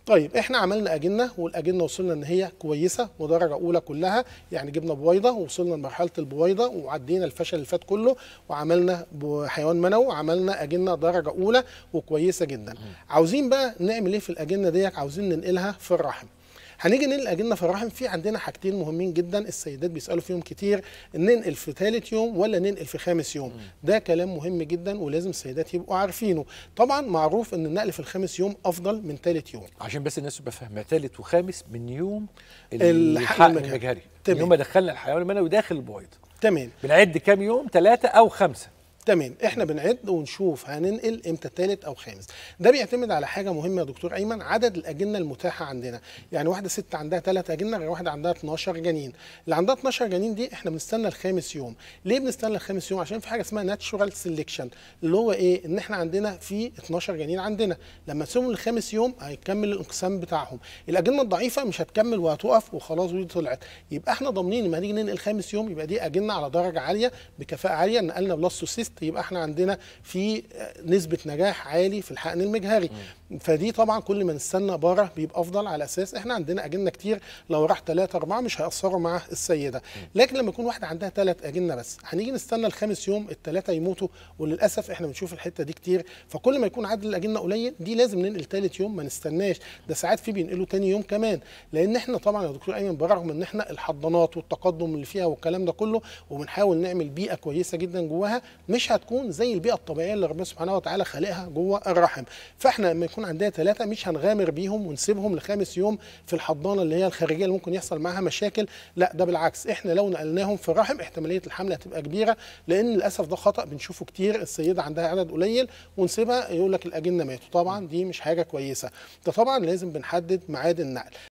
طيب احنا عملنا اجنه والاجنه وصلنا ان هي كويسه ودرجه اولى كلها يعني جبنا بويضه ووصلنا لمرحله البويضه وعدينا الفشل اللي فات كله وعملنا ب- حيوان منوي وعملنا اجنه درجه اولى وكويسه جدا عاوزين بقى نعمل ايه في الاجنه ديت عاوزين ننقلها في الرحم هنيجي ننقل اجنه في الرحم في عندنا حاجتين مهمين جدا السيدات بيسالوا فيهم كتير ننقل في ثالث يوم ولا ننقل في خامس يوم ده كلام مهم جدا ولازم السيدات يبقوا عارفينه طبعا معروف ان النقل في الخامس يوم افضل من ثالث يوم عشان بس الناس تبقى فاهمه ثالث وخامس من يوم الحقن الحقن المجهري. المجهري من تمام. يوم ما دخلنا الحيوان المنوي داخل البويضه تمام بنعد كام يوم ثلاثه او خمسه تمام احنا بنعد ونشوف هننقل امتى ثالث او خامس ده بيعتمد على حاجه مهمه يا دكتور ايمن عدد الاجنه المتاحه عندنا يعني واحده ست عندها ثلاث اجنه غير واحده عندها 12 جنين اللي عندها 12 جنين دي احنا بنستنى الخامس يوم ليه بنستنى الخامس يوم عشان في حاجه اسمها ناتشورال سيلكشن اللي هو ايه ان احنا عندنا في 12 جنين عندنا لما نسيبهم للخامس يوم هيكمل الانقسام بتاعهم الاجنه الضعيفه مش هتكمل وهتقف وخلاص ودي طلعت يبقى احنا ضامنين لما نيجي ننقل خامس يوم يبقى دي اجنه على درجه عاليه بكفاءه عاليه نقلنا بلاستوسيست يبقى احنا عندنا في نسبه نجاح عالي في الحقن المجهري فدي طبعا كل ما نستنى بره بيبقى افضل على اساس احنا عندنا اجنه كتير لو راح ثلاثه اربعه مش هياثروا مع السيده لكن لما يكون واحده عندها ثلاث اجنه بس هنيجي نستنى الخامس يوم الثلاثه يموتوا وللاسف احنا بنشوف الحته دي كتير فكل ما يكون عدد الاجنه قليل دي لازم ننقل ثالث يوم ما نستناش ده ساعات في بينقلوا تاني يوم كمان لان احنا طبعا يا دكتور ايمن برغم ان احنا الحضانات والتقدم اللي فيها والكلام ده كله وبنحاول نعمل بيئه كويسه جدا جواها مش هتكون زي البيئه الطبيعيه اللي ربنا سبحانه وتعالى خالقها جوه الرحم فاحنا لما يكون عندنا ثلاثه مش هنغامر بيهم ونسيبهم لخامس يوم في الحضانه اللي هي الخارجيه اللي ممكن يحصل معاها مشاكل لا ده بالعكس احنا لو نقلناهم في الرحم احتماليه الحمل هتبقى كبيره لان للاسف ده خطا بنشوفه كتير السيده عندها عدد قليل ونسيبها يقول لك الاجنه ماتوا طبعا دي مش حاجه كويسه ده طبعا لازم بنحدد ميعاد النقل